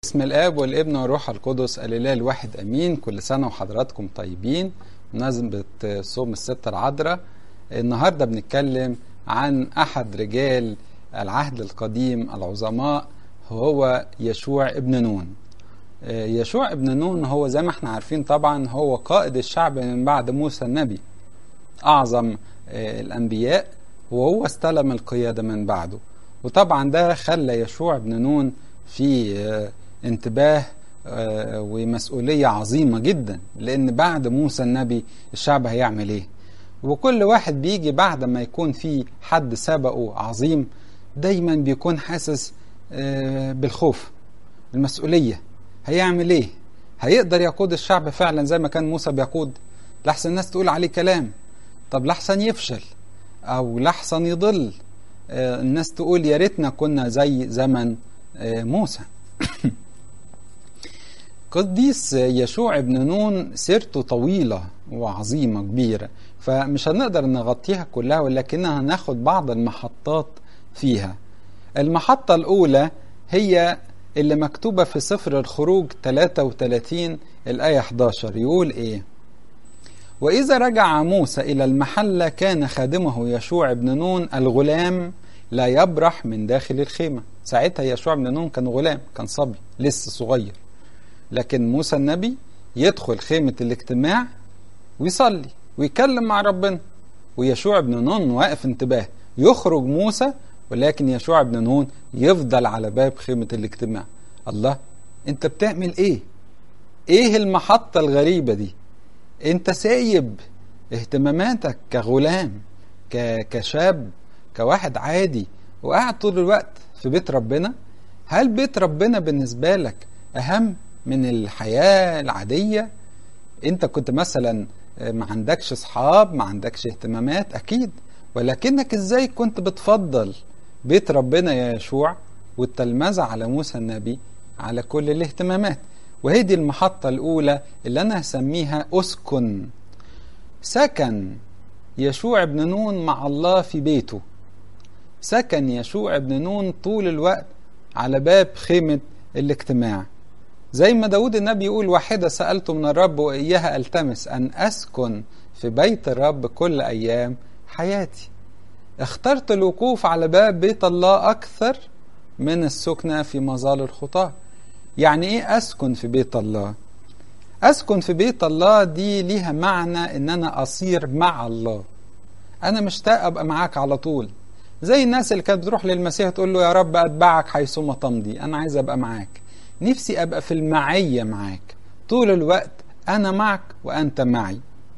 باسم الاب والابن والروح القدس الاله الواحد امين كل سنه وحضراتكم طيبين بمناسبه صوم الستة العذراء النهارده بنتكلم عن احد رجال العهد القديم العظماء هو يشوع ابن نون يشوع ابن نون هو زي ما احنا عارفين طبعا هو قائد الشعب من بعد موسى النبي اعظم الانبياء وهو استلم القياده من بعده وطبعا ده خلى يشوع ابن نون في انتباه ومسؤولية عظيمة جدا لأن بعد موسى النبي الشعب هيعمل إيه وكل واحد بيجي بعد ما يكون في حد سبقه عظيم دايما بيكون حاسس بالخوف المسؤولية هيعمل إيه هيقدر يقود الشعب فعلا زي ما كان موسى بيقود لحسن الناس تقول عليه كلام طب لحسن يفشل أو لحسن يضل الناس تقول يا ريتنا كنا زي زمن موسى قديس يشوع ابن نون سيرته طويلة وعظيمة كبيرة فمش هنقدر نغطيها كلها ولكنها هناخد بعض المحطات فيها المحطة الأولى هي اللي مكتوبة في سفر الخروج 33 الآية 11 يقول إيه وإذا رجع موسى إلى المحلة كان خادمه يشوع ابن نون الغلام لا يبرح من داخل الخيمة ساعتها يشوع بن نون كان غلام كان صبي لسه صغير لكن موسى النبي يدخل خيمة الاجتماع ويصلي ويكلم مع ربنا ويشوع بن نون واقف انتباه يخرج موسى ولكن يشوع بن نون يفضل على باب خيمة الاجتماع الله انت بتعمل ايه ايه المحطة الغريبة دي انت سايب اهتماماتك كغلام كشاب كواحد عادي وقاعد طول الوقت في بيت ربنا هل بيت ربنا بالنسبة لك أهم من الحياة العادية أنت كنت مثلا ما عندكش أصحاب ما عندكش اهتمامات أكيد ولكنك إزاي كنت بتفضل بيت ربنا يا يشوع والتلمذة على موسى النبي على كل الاهتمامات وهي دي المحطة الأولى اللي أنا هسميها أسكن سكن يشوع بن نون مع الله في بيته سكن يشوع بن نون طول الوقت على باب خيمة الاجتماع زي ما داود النبي يقول واحدة سألت من الرب وإياها ألتمس أن أسكن في بيت الرب كل أيام حياتي اخترت الوقوف على باب بيت الله أكثر من السكنة في مظال الخطاة يعني إيه أسكن في بيت الله أسكن في بيت الله دي ليها معنى إن أنا أصير مع الله أنا مشتاق أبقى معاك على طول زي الناس اللي كانت بتروح للمسيح تقول له يا رب اتبعك حيثما تمضي انا عايز ابقى معاك نفسي ابقى في المعيه معاك طول الوقت انا معك وانت معي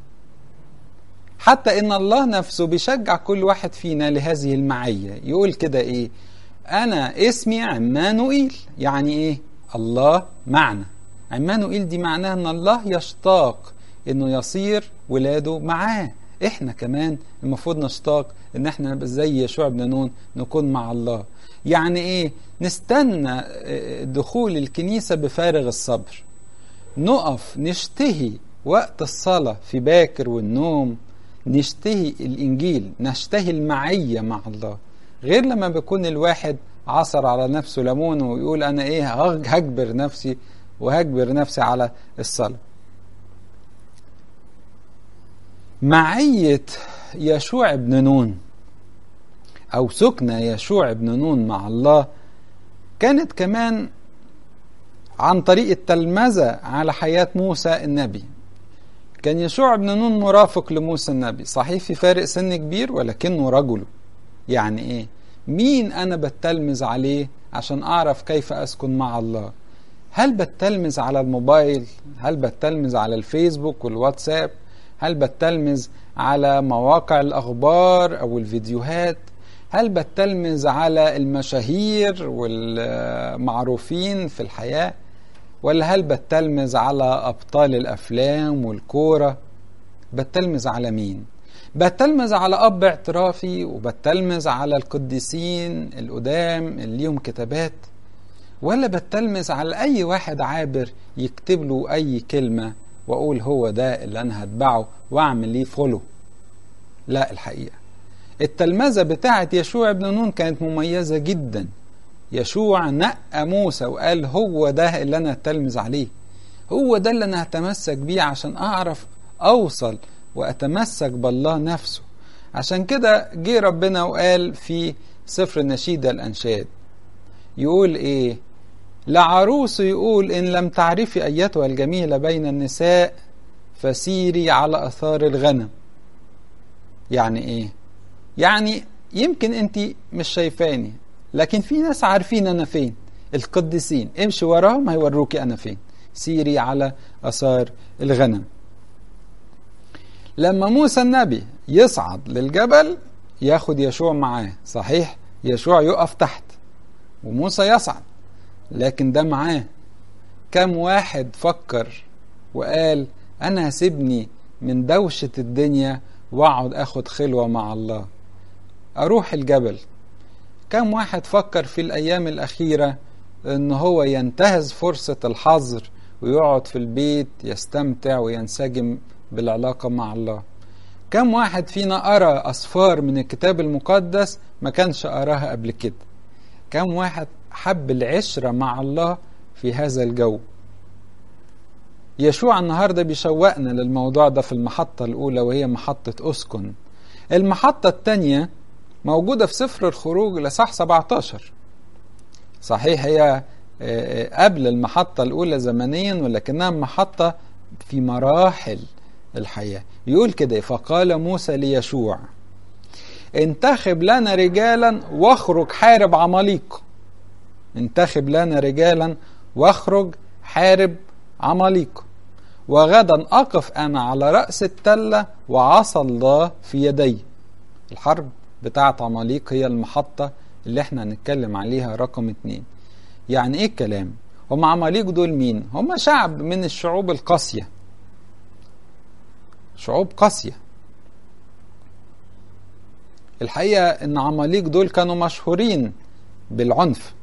حتى ان الله نفسه بيشجع كل واحد فينا لهذه المعيه يقول كده ايه انا اسمي عمانوئيل يعني ايه الله معنا عمانوئيل دي معناها ان الله يشتاق انه يصير ولاده معاه احنا كمان المفروض نشتاق ان احنا نبقى زي يشوع بن نون نكون مع الله يعني ايه نستنى دخول الكنيسة بفارغ الصبر نقف نشتهي وقت الصلاة في باكر والنوم نشتهي الإنجيل نشتهي المعية مع الله غير لما بيكون الواحد عصر على نفسه ليمون ويقول أنا إيه هجبر نفسي وهجبر نفسي على الصلاة معية يشوع بن نون أو سكنة يشوع بن نون مع الله كانت كمان عن طريق التلمذة على حياة موسى النبي كان يشوع بن نون مرافق لموسى النبي صحيح في فارق سن كبير ولكنه رجل يعني ايه مين انا بتلمذ عليه عشان اعرف كيف اسكن مع الله هل بتلمذ على الموبايل هل بتلمذ على الفيسبوك والواتساب هل بتلمذ على مواقع الأخبار أو الفيديوهات هل بتلمذ على المشاهير والمعروفين في الحياة ولا هل بتلمذ على أبطال الأفلام والكورة بتلمذ على مين بتلمذ على أب اعترافي وبتلمذ على القديسين القدام اللي ليهم كتابات ولا بتلمذ على أي واحد عابر يكتب له أي كلمة واقول هو ده اللي انا هتبعه واعمل ليه فولو لا الحقيقه التلمذه بتاعه يشوع بن نون كانت مميزه جدا يشوع نقى موسى وقال هو ده اللي انا هتلمذ عليه هو ده اللي انا هتمسك بيه عشان اعرف اوصل واتمسك بالله نفسه عشان كده جه ربنا وقال في سفر النشيد الانشاد يقول ايه لعروس يقول ان لم تعرفي ايتها الجميله بين النساء فسيري على اثار الغنم يعني ايه يعني يمكن انت مش شايفاني لكن في ناس عارفين انا فين القديسين امشي وراهم هيوروكي انا فين سيري على اثار الغنم لما موسى النبي يصعد للجبل ياخد يشوع معاه صحيح يشوع يقف تحت وموسى يصعد لكن ده معاه كم واحد فكر وقال انا هسيبني من دوشة الدنيا واقعد اخد خلوة مع الله اروح الجبل كم واحد فكر في الايام الاخيرة ان هو ينتهز فرصة الحظر ويقعد في البيت يستمتع وينسجم بالعلاقة مع الله كم واحد فينا قرأ أصفار من الكتاب المقدس ما كانش قراها قبل كده كم واحد حب العشرة مع الله في هذا الجو يشوع النهاردة بيشوقنا للموضوع ده في المحطة الأولى وهي محطة أسكن المحطة الثانية موجودة في سفر الخروج لصح 17 صحيح هي قبل المحطة الأولى زمنيا ولكنها محطة في مراحل الحياة يقول كده فقال موسى ليشوع انتخب لنا رجالا واخرج حارب عماليق انتخب لنا رجالا واخرج حارب عماليق وغدا أقف أنا على رأس التلة وعصى الله في يدي الحرب بتاعة عماليق هي المحطة اللي احنا هنتكلم عليها رقم اتنين يعني ايه الكلام هم عماليق دول مين هم شعب من الشعوب القاسية شعوب قاسية الحقيقة ان عماليق دول كانوا مشهورين بالعنف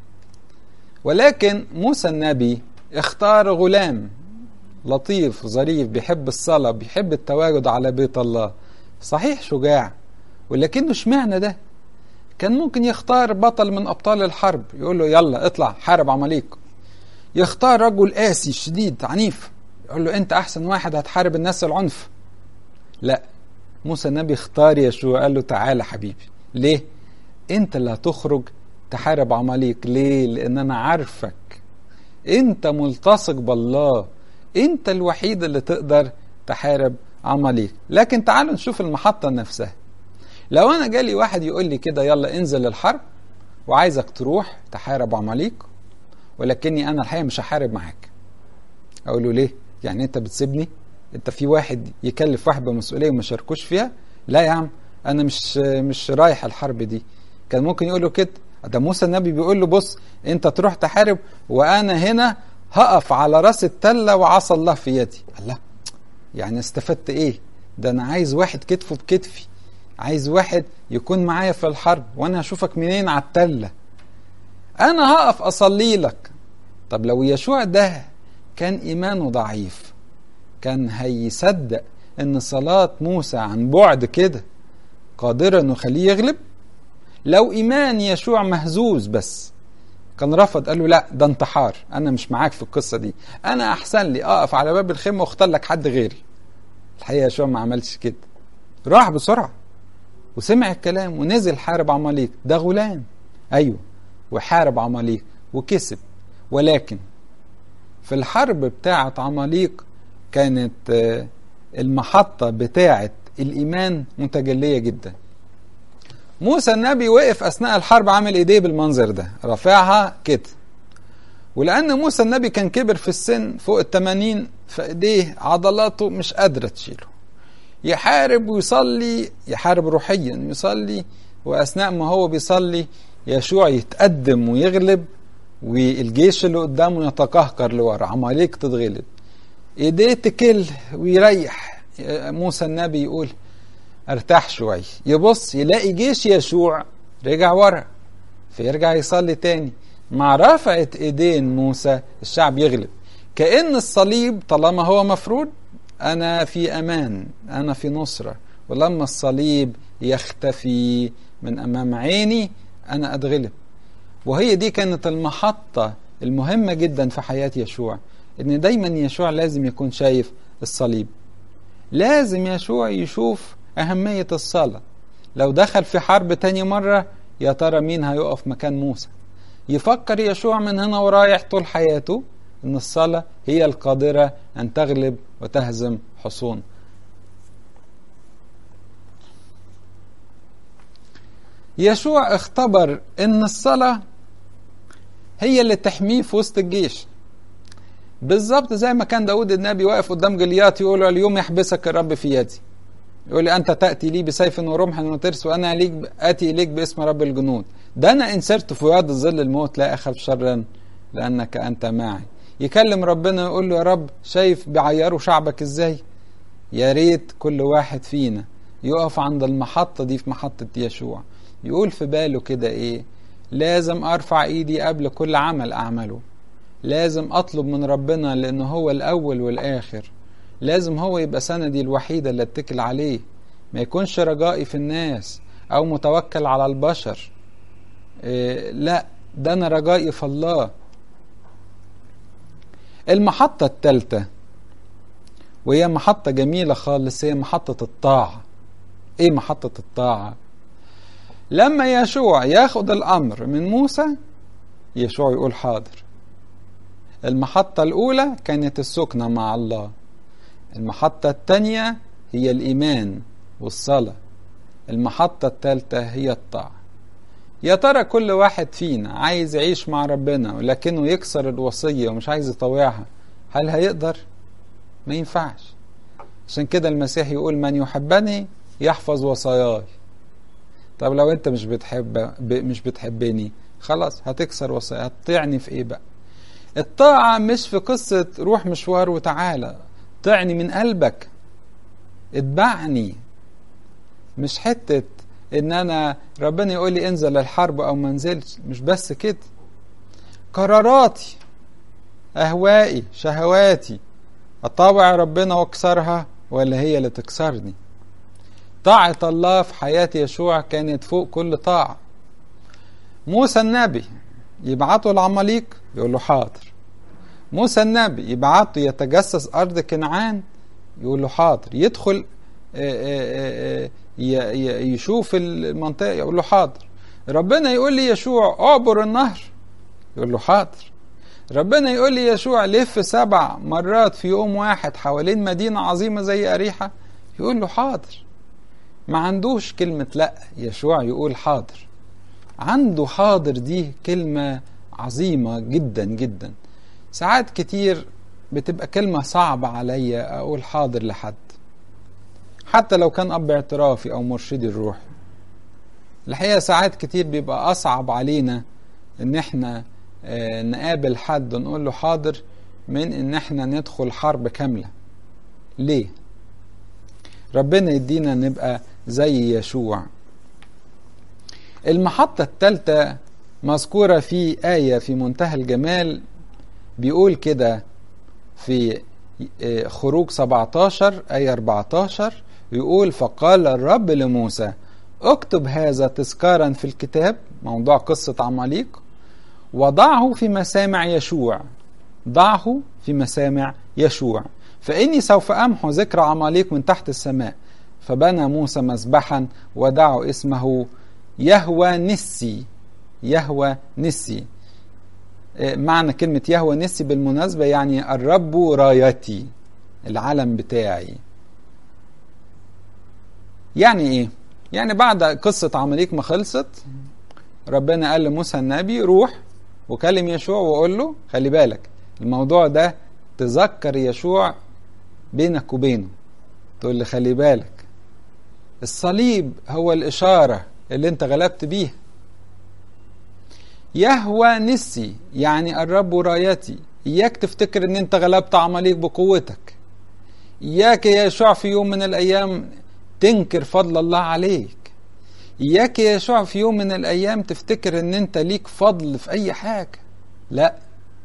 ولكن موسى النبي اختار غلام لطيف ظريف بيحب الصلاة بيحب التواجد على بيت الله صحيح شجاع ولكنه اشمعنى ده كان ممكن يختار بطل من أبطال الحرب يقول له يلا اطلع حارب عماليق يختار رجل قاسي شديد عنيف يقول له انت احسن واحد هتحارب الناس العنف لا موسى النبي اختار يشوع قال له تعالى حبيبي ليه انت اللي هتخرج تحارب عماليق ليه لان انا عارفك انت ملتصق بالله انت الوحيد اللي تقدر تحارب عماليق لكن تعالوا نشوف المحطة نفسها لو انا جالي واحد يقول لي كده يلا انزل الحرب وعايزك تروح تحارب عماليق ولكني انا الحقيقه مش هحارب معاك اقول له ليه يعني انت بتسيبني انت في واحد يكلف واحد بمسؤوليه وما شاركوش فيها لا يا عم انا مش مش رايح الحرب دي كان ممكن يقول له كده ده موسى النبي بيقول له بص انت تروح تحارب وانا هنا هقف على راس التله وعصى الله في يدي الله يعني استفدت ايه ده انا عايز واحد كتفه بكتفي عايز واحد يكون معايا في الحرب وانا هشوفك منين على التله انا هقف اصلي لك طب لو يشوع ده كان ايمانه ضعيف كان هيصدق ان صلاة موسى عن بعد كده قادرة انه يخليه يغلب لو ايمان يشوع مهزوز بس كان رفض قال له لا ده انتحار انا مش معاك في القصة دي انا احسن لي اقف على باب الخيمة واختار لك حد غيري الحقيقة يشوع ما عملش كده راح بسرعة وسمع الكلام ونزل حارب عماليق ده غلام ايوه وحارب عماليق وكسب ولكن في الحرب بتاعة عماليق كانت المحطة بتاعة الإيمان متجلية جدا موسى النبي وقف أثناء الحرب عامل إيديه بالمنظر ده رافعها كده ولأن موسى النبي كان كبر في السن فوق التمانين فإيديه عضلاته مش قادرة تشيله يحارب ويصلي يحارب روحيا يصلي وأثناء ما هو بيصلي يشوع يتقدم ويغلب والجيش اللي قدامه يتقهقر لورا عماليق تتغلب ايديه تكل ويريح موسى النبي يقول ارتاح شوي يبص يلاقي جيش يشوع رجع ورا فيرجع يصلي تاني مع رفعة ايدين موسى الشعب يغلب كأن الصليب طالما هو مفروض أنا في أمان أنا في نصرة ولما الصليب يختفي من أمام عيني أنا أتغلب وهي دي كانت المحطة المهمة جدا في حياة يشوع ان دايما يشوع لازم يكون شايف الصليب لازم يشوع يشوف أهمية الصلاة لو دخل في حرب تاني مرة يا ترى مين هيقف مكان موسى يفكر يشوع من هنا ورايح طول حياته ان الصلاة هي القادرة ان تغلب وتهزم حصون يشوع اختبر ان الصلاة هي اللي تحميه في وسط الجيش بالظبط زي ما كان داود النبي واقف قدام جليات يقول له اليوم يحبسك الرب في يدي يقول لي أنت تأتي لي بسيف ورمح وترس وأنا ليك آتي إليك باسم رب الجنود ده أنا إن سرت في واد ظل الموت لا أخاف شرا لأنك أنت معي يكلم ربنا يقول له يا رب شايف بيعيروا شعبك إزاي يا ريت كل واحد فينا يقف عند المحطة دي في محطة يشوع يقول في باله كده إيه لازم أرفع إيدي قبل كل عمل أعمله لازم أطلب من ربنا لأنه هو الأول والآخر لازم هو يبقى سندي الوحيدة اللي اتكل عليه ما يكونش رجائي في الناس أو متوكل على البشر إيه لا ده أنا رجائي في الله المحطة الثالثة وهي محطة جميلة خالص هي محطة الطاعة ايه محطة الطاعة لما يشوع ياخد الأمر من موسى يشوع يقول حاضر المحطة الأولى كانت السكنة مع الله المحطة الثانية هي الإيمان والصلاة المحطة الثالثة هي الطاعة يا ترى كل واحد فينا عايز يعيش مع ربنا ولكنه يكسر الوصية ومش عايز يطوعها هل هيقدر؟ ما ينفعش عشان كده المسيح يقول من يحبني يحفظ وصاياي طب لو انت مش بتحب مش بتحبني خلاص هتكسر وصايا هتطيعني في ايه بقى الطاعة مش في قصة روح مشوار وتعالى طعني من قلبك اتبعني مش حتة ان انا ربنا يقول لي انزل الحرب او ما انزلش مش بس كده قراراتي اهوائي شهواتي اطاوع ربنا واكسرها ولا هي اللي تكسرني طاعة الله في حياة يشوع كانت فوق كل طاعة موسى النبي يبعته العماليق يقول له حاضر موسى النبي يبعته يتجسس أرض كنعان يقول له حاضر يدخل يشوف المنطقة يقول له حاضر ربنا يقول لي يشوع اعبر النهر يقول له حاضر ربنا يقول لي يشوع لف سبع مرات في يوم واحد حوالين مدينة عظيمة زي أريحة يقول له حاضر ما عندوش كلمة لا يشوع يقول حاضر عنده حاضر دي كلمة عظيمة جدا جدا ساعات كتير بتبقى كلمة صعبة عليا أقول حاضر لحد حتى لو كان أب اعترافي أو مرشدي الروحي الحقيقة ساعات كتير بيبقى أصعب علينا إن إحنا نقابل حد ونقول له حاضر من إن إحنا ندخل حرب كاملة ليه؟ ربنا يدينا نبقى زي يشوع المحطة الثالثة مذكورة في آية في منتهى الجمال بيقول كده في خروج 17 آية 14 يقول فقال الرب لموسى اكتب هذا تذكارا في الكتاب موضوع قصة عماليق وضعه في مسامع يشوع ضعه في مسامع يشوع فإني سوف أمحو ذكر عماليق من تحت السماء فبنى موسى مذبحا ودعوا اسمه يهوى نسي يهوى نسي معنى كلمة يهوى نسي بالمناسبة يعني الرب رايتي العلم بتاعي يعني ايه يعني بعد قصة عماليق ما خلصت ربنا قال لموسى النبي روح وكلم يشوع وقول له خلي بالك الموضوع ده تذكر يشوع بينك وبينه تقول لي خلي بالك الصليب هو الإشارة اللي انت غلبت بيها يهوى نسي يعني الرب رايتي إياك تفتكر ان انت غلبت عماليق بقوتك إياك يا يشوع في يوم من الأيام تنكر فضل الله عليك إياك يا يشوع في يوم من الأيام تفتكر ان انت ليك فضل في أي حاجة لا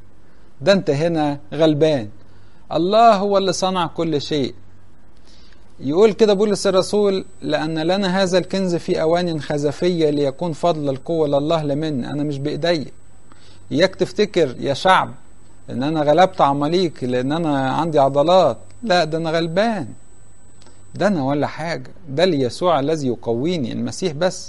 ده انت هنا غلبان الله هو اللي صنع كل شيء يقول كده بولس الرسول لأن لنا هذا الكنز في أوان خزفية ليكون فضل القوة لله لمن أنا مش بإيدي إياك تفتكر يا شعب إن أنا غلبت عماليك لأن أنا عندي عضلات لا ده أنا غلبان ده أنا ولا حاجة بل يسوع الذي يقويني المسيح بس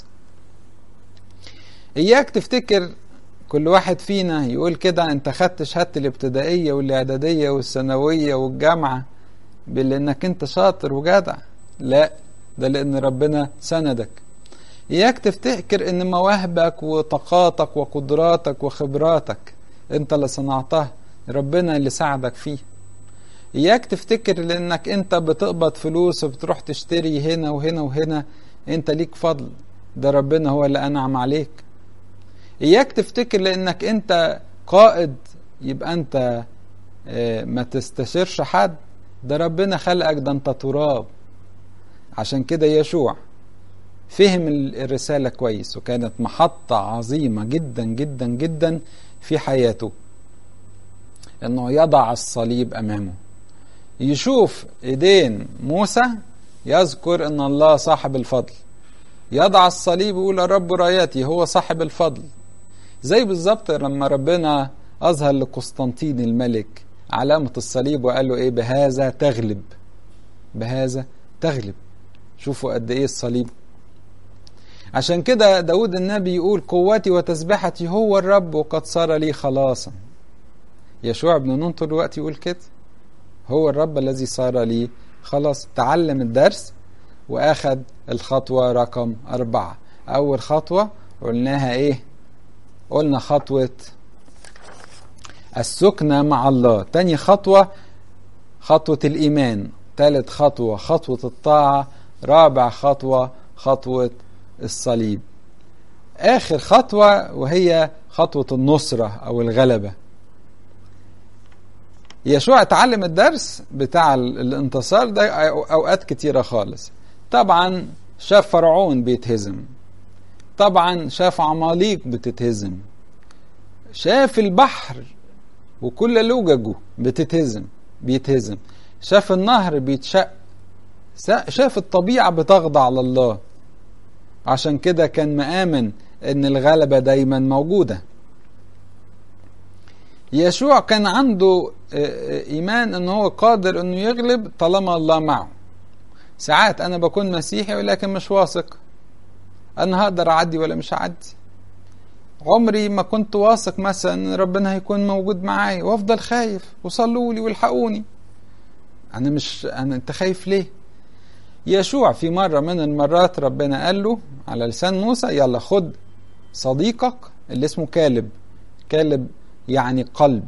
إياك تفتكر كل واحد فينا يقول كده أنت خدت شهادة الابتدائية والإعدادية والثانوية والجامعة بلأنك أنت شاطر وجدع لا ده لأن ربنا سندك إياك تفتكر إن مواهبك وطاقاتك وقدراتك وخبراتك أنت اللي صنعتها ربنا اللي ساعدك فيه إياك تفتكر لأنك أنت بتقبض فلوس وبتروح تشتري هنا وهنا وهنا أنت ليك فضل ده ربنا هو اللي أنعم عليك إياك تفتكر لأنك أنت قائد يبقى أنت ما تستشيرش حد ده ربنا خلقك ده أنت تراب عشان كده يشوع فهم الرسالة كويس وكانت محطة عظيمة جدا جدا جدا في حياته انه يضع الصليب امامه يشوف ايدين موسى يذكر ان الله صاحب الفضل يضع الصليب ويقول الرب رايتي هو صاحب الفضل زي بالظبط لما ربنا اظهر لقسطنطين الملك علامة الصليب وقال له ايه بهذا تغلب بهذا تغلب شوفوا قد ايه الصليب عشان كده داود النبي يقول قوتي وتسبحتي هو الرب وقد صار لي خلاصا يشوع بن نون طول الوقت يقول كده هو الرب الذي صار لي خلاص تعلم الدرس واخد الخطوة رقم أربعة أول خطوة قلناها إيه قلنا خطوة السكنة مع الله تاني خطوة خطوة الإيمان ثالث خطوة خطوة الطاعة رابع خطوة خطوة الصليب آخر خطوة وهي خطوة النصرة أو الغلبة يشوع اتعلم الدرس بتاع الانتصار ده أوقات كتيرة خالص طبعا شاف فرعون بيتهزم طبعا شاف عماليق بتتهزم شاف البحر وكل لوججه بتتهزم بيتهزم شاف النهر بيتشق شاف الطبيعة بتخضع لله عشان كده كان مآمن ان الغلبة دايما موجودة يشوع كان عنده ايمان ان هو قادر انه يغلب طالما الله معه ساعات انا بكون مسيحي ولكن مش واثق انا هقدر اعدي ولا مش هعدي عمري ما كنت واثق مثلا ان ربنا هيكون موجود معايا وافضل خايف وصلوا لي والحقوني انا مش انا انت خايف ليه يشوع في مرة من المرات ربنا قال له على لسان موسى يلا خد صديقك اللي اسمه كالب كالب يعني قلب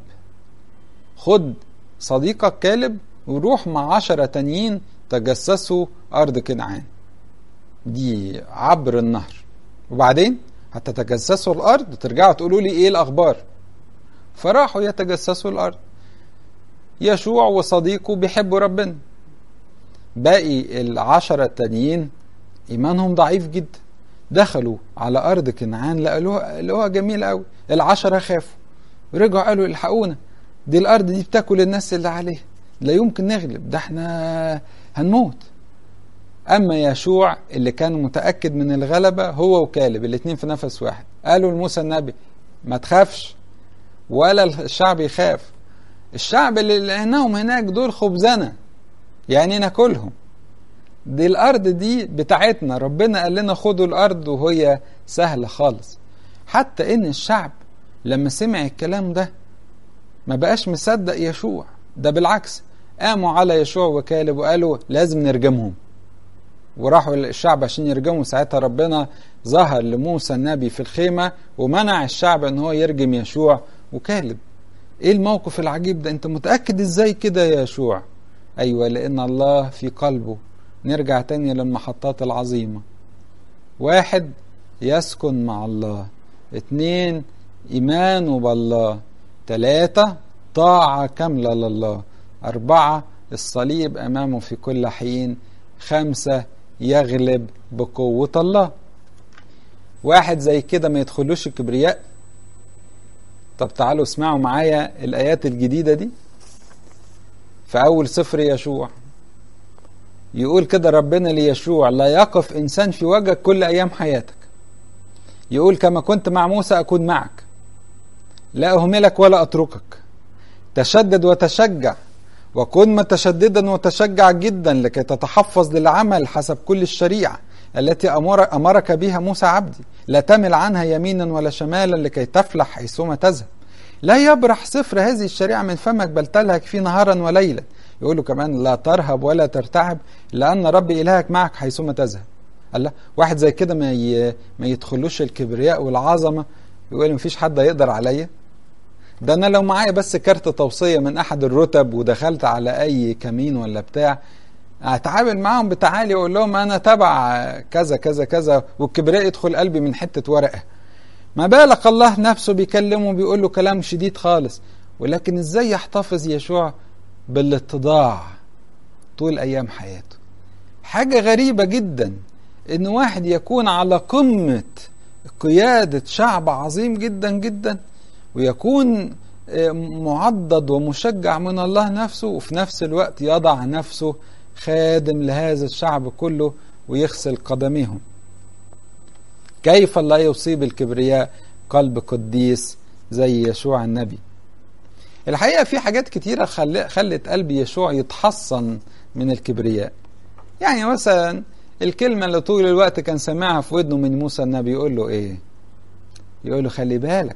خد صديقك كالب وروح مع عشرة تانيين تجسسوا أرض كنعان دي عبر النهر وبعدين هتتجسسوا الأرض ترجعوا تقولوا لي إيه الأخبار فراحوا يتجسسوا الأرض يشوع وصديقه بيحبوا ربنا باقي العشرة التانيين إيمانهم ضعيف جدا دخلوا على أرض كنعان لقوها لقوها جميل قوي العشرة خافوا رجعوا قالوا الحقونا دي الأرض دي بتاكل الناس اللي عليها لا يمكن نغلب ده احنا هنموت أما يشوع اللي كان متأكد من الغلبة هو وكالب الاتنين في نفس واحد قالوا لموسى النبي ما تخافش ولا الشعب يخاف الشعب اللي لقيناهم هناك دول خبزنا يعني ناكلهم دي الارض دي بتاعتنا ربنا قال لنا خدوا الارض وهي سهله خالص حتى ان الشعب لما سمع الكلام ده ما بقاش مصدق يشوع ده بالعكس قاموا على يشوع وكالب وقالوا لازم نرجمهم وراحوا الشعب عشان يرجموا ساعتها ربنا ظهر لموسى النبي في الخيمة ومنع الشعب ان هو يرجم يشوع وكالب ايه الموقف العجيب ده انت متأكد ازاي كده يا يشوع ايوه لان الله في قلبه نرجع تاني للمحطات العظيمة واحد يسكن مع الله اتنين ايمانه بالله تلاتة طاعة كاملة لله أربعة الصليب أمامه في كل حين خمسة يغلب بقوة الله واحد زي كده ما يدخلوش الكبرياء طب تعالوا اسمعوا معايا الآيات الجديدة دي في أول سفر يشوع يقول كده ربنا ليشوع لا يقف إنسان في وجهك كل أيام حياتك يقول كما كنت مع موسى أكون معك لا أهملك ولا أتركك تشدد وتشجع وكن متشددا وتشجع جدا لكي تتحفظ للعمل حسب كل الشريعة التي أمر أمرك بها موسى عبدي لا تمل عنها يمينا ولا شمالا لكي تفلح حيثما تذهب لا يبرح سفر هذه الشريعة من فمك بل تلهك فيه نهارا وليلا يقولوا كمان لا ترهب ولا ترتعب لأن رب إلهك معك حيثما تذهب الله واحد زي كده ما ي... ما يدخلوش الكبرياء والعظمة يقول مفيش حد يقدر عليا ده انا لو معايا بس كارت توصية من احد الرتب ودخلت على اي كمين ولا بتاع اتعامل معاهم بتعالي واقول لهم انا تبع كذا كذا كذا والكبرياء يدخل قلبي من حتة ورقة ما بالك الله نفسه بيكلمه بيقول له كلام شديد خالص ولكن ازاي يحتفظ يشوع بالاتضاع طول ايام حياته حاجة غريبة جدا ان واحد يكون على قمة قيادة شعب عظيم جدا جدا ويكون معضد ومشجع من الله نفسه وفي نفس الوقت يضع نفسه خادم لهذا الشعب كله ويغسل قدميهم كيف لا يصيب الكبرياء قلب قديس زي يشوع النبي الحقيقة في حاجات كتيرة خلت قلب يشوع يتحصن من الكبرياء يعني مثلا الكلمة اللي طول الوقت كان سامعها في ودنه من موسى النبي يقول له ايه يقول له خلي بالك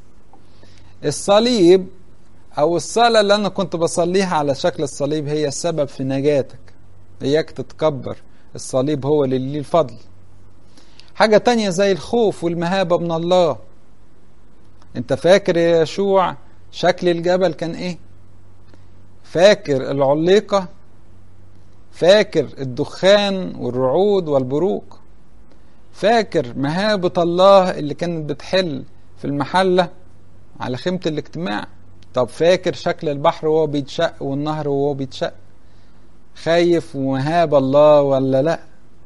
الصليب او الصلاة اللي انا كنت بصليها على شكل الصليب هي السبب في نجاتك اياك تتكبر الصليب هو اللي ليه الفضل حاجة تانية زي الخوف والمهابة من الله انت فاكر يا يشوع شكل الجبل كان ايه فاكر العليقة فاكر الدخان والرعود والبروق فاكر مهابة الله اللي كانت بتحل في المحلة على خيمة الاجتماع طب فاكر شكل البحر وهو بيتشق والنهر وهو بيتشق خايف ومهاب الله ولا لا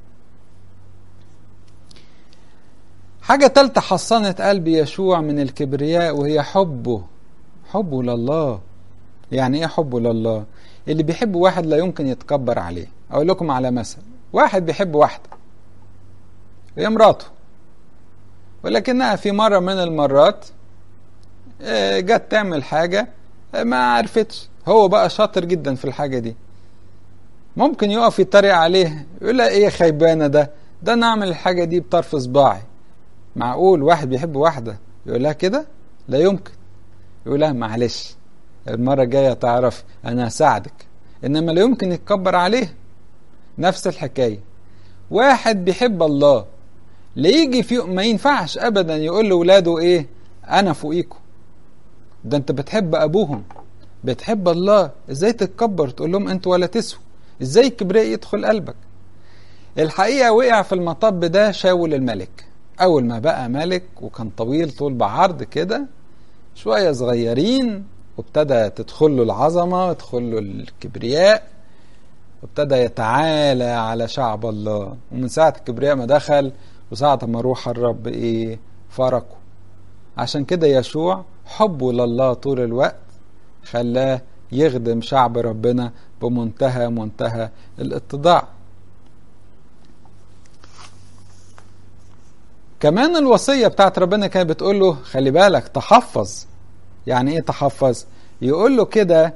حاجة تالتة حصنت قلب يشوع من الكبرياء وهي حبه حبه لله يعني ايه حبه لله اللي بيحب واحد لا يمكن يتكبر عليه اقول لكم على مثل واحد بيحب واحدة هي مراته ولكنها في مرة من المرات جت تعمل حاجة ما عرفتش هو بقى شاطر جدا في الحاجة دي ممكن يقف يتريق عليه يقول لها ايه خيبانة ده ده انا اعمل الحاجة دي بطرف صباعي معقول واحد بيحب واحدة يقول لها كده لا يمكن يقول لها معلش المرة الجاية تعرف انا هساعدك انما لا يمكن يتكبر عليه نفس الحكاية واحد بيحب الله لا يجي في ما ينفعش ابدا يقول لاولاده ايه انا فوقيكم ده انت بتحب ابوهم بتحب الله ازاي تتكبر تقول لهم انتوا ولا تسووا ازاي الكبرياء يدخل قلبك الحقيقة وقع في المطب ده شاول الملك اول ما بقى ملك وكان طويل طول بعرض كده شوية صغيرين وابتدى تدخل له العظمة تدخل له الكبرياء وابتدى يتعالى على شعب الله ومن ساعة الكبرياء ما دخل وساعة ما روح الرب ايه فرقه عشان كده يشوع حبه لله طول الوقت خلاه يخدم شعب ربنا بمنتهى منتهى الاتضاع كمان الوصية بتاعت ربنا كانت بتقول له خلي بالك تحفظ يعني ايه تحفظ يقول له كده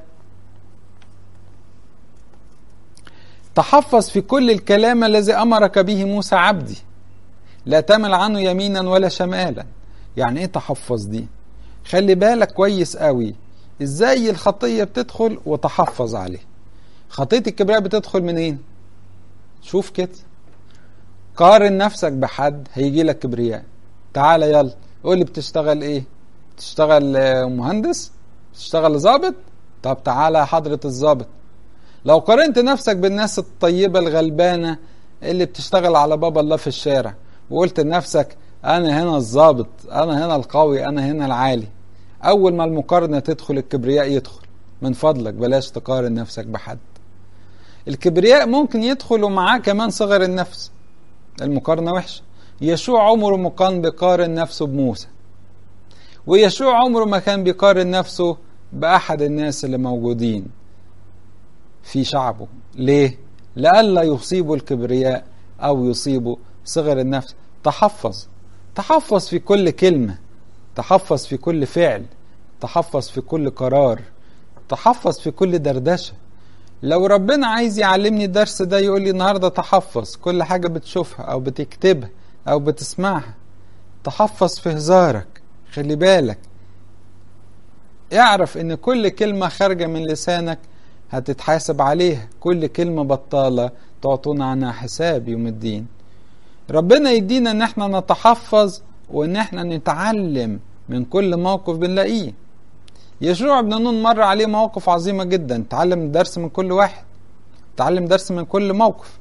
تحفظ في كل الكلام الذي امرك به موسى عبدي لا تمل عنه يمينا ولا شمالا يعني ايه تحفظ دي خلي بالك كويس قوي ازاي الخطية بتدخل وتحفظ عليه خطية الكبرياء بتدخل منين شوف كده قارن نفسك بحد هيجي لك كبرياء تعالى يلا قول لي بتشتغل ايه بتشتغل مهندس بتشتغل ظابط طب تعالى حضرة الظابط لو قارنت نفسك بالناس الطيبة الغلبانة اللي بتشتغل على باب الله في الشارع وقلت لنفسك انا هنا الظابط انا هنا القوي انا هنا العالي اول ما المقارنه تدخل الكبرياء يدخل من فضلك بلاش تقارن نفسك بحد الكبرياء ممكن يدخل ومعاه كمان صغر النفس المقارنه وحشه يشوع عمره ما كان بيقارن نفسه بموسى ويشوع عمره ما كان بيقارن نفسه باحد الناس اللي موجودين في شعبه ليه لئلا يصيبوا الكبرياء أو يصيبوا صغر النفس تحفظ تحفظ في كل كلمة تحفظ في كل فعل تحفظ في كل قرار تحفظ في كل دردشة لو ربنا عايز يعلمني الدرس ده يقول لي النهارده تحفظ كل حاجة بتشوفها أو بتكتبها أو بتسمعها تحفظ في هزارك خلي بالك اعرف ان كل كلمة خارجة من لسانك هتتحاسب عليها كل كلمة بطالة تعطونا عنها حساب يوم الدين ربنا يدينا ان احنا نتحفظ وان احنا نتعلم من كل موقف بنلاقيه يشوع بن نون مر عليه مواقف عظيمة جدا تعلم درس من كل واحد تعلم درس من كل موقف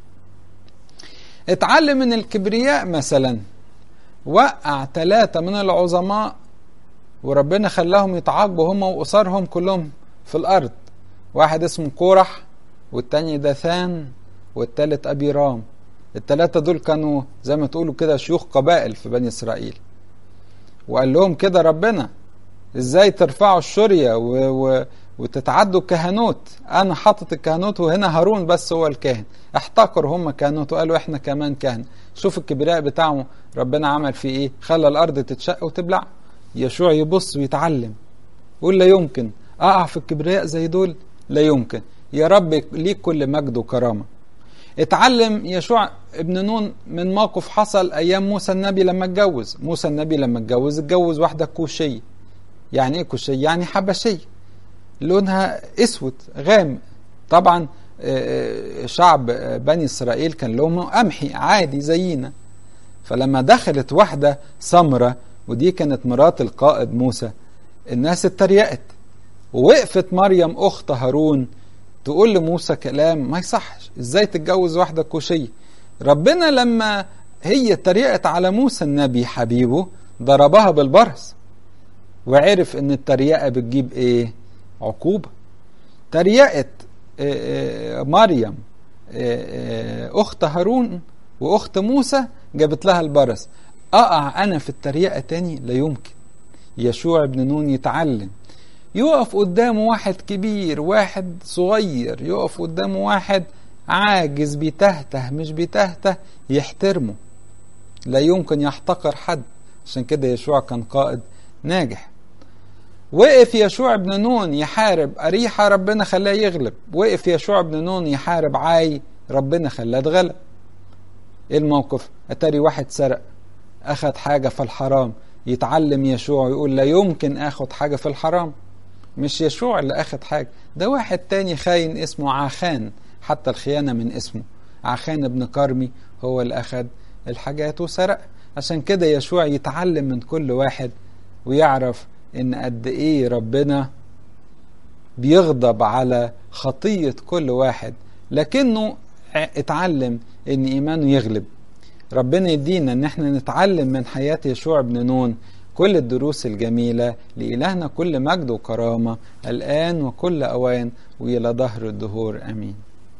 اتعلم من الكبرياء مثلا وقع ثلاثة من العظماء وربنا خلاهم يتعاقبوا هم وأسرهم كلهم في الأرض واحد اسمه كورح والتاني داثان والتالت أبي رام التلاتة دول كانوا زي ما تقولوا كده شيوخ قبائل في بني إسرائيل وقال لهم كده ربنا ازاي ترفعوا الشرية و... و... وتتعدوا الكهنوت انا حاطط الكهنوت وهنا هارون بس هو الكاهن احتقروا هم كهنوت وقالوا احنا كمان كهن شوف الكبرياء بتاعهم ربنا عمل فيه ايه خلى الارض تتشق وتبلع يشوع يبص ويتعلم يقول لا يمكن اقع في الكبرياء زي دول لا يمكن يا رب ليك كل مجد وكرامه اتعلم يشوع ابن نون من موقف حصل ايام موسى النبي لما اتجوز موسى النبي لما اتجوز اتجوز واحده كوشيه يعني ايه كوشيه يعني حبشيه لونها اسود غامق طبعا شعب بني اسرائيل كان لونه قمحي عادي زينا فلما دخلت واحده سمره ودي كانت مرات القائد موسى الناس اتريقت ووقفت مريم اخت هارون تقول لموسى كلام ما يصحش ازاي تتجوز واحده كوشيه ربنا لما هي اتريقت على موسى النبي حبيبه ضربها بالبرص وعرف ان التريقه بتجيب ايه عقوبه تريقت مريم اخت هارون واخت موسى جابت لها البرص اقع انا في التريقه تاني لا يمكن يشوع بن نون يتعلم يقف قدامه واحد كبير واحد صغير يقف قدامه واحد عاجز بيتهته مش بيتهته يحترمه لا يمكن يحتقر حد عشان كده يشوع كان قائد ناجح وقف يشوع بن نون يحارب أريحة ربنا خلاه يغلب وقف يشوع بن نون يحارب عاي ربنا خلاه اتغلب ايه الموقف اتاري واحد سرق اخد حاجة في الحرام يتعلم يشوع يقول لا يمكن اخد حاجة في الحرام مش يشوع اللي اخد حاجة ده واحد تاني خاين اسمه عاخان حتى الخيانة من اسمه عاخان ابن كرمي هو اللي اخد الحاجات وسرق عشان كده يشوع يتعلم من كل واحد ويعرف ان قد ايه ربنا بيغضب على خطية كل واحد لكنه اتعلم ان ايمانه يغلب ربنا يدينا ان احنا نتعلم من حياة يشوع بن نون كل الدروس الجميلة لإلهنا كل مجد وكرامة الآن وكل أوان وإلى ظهر الدهور آمين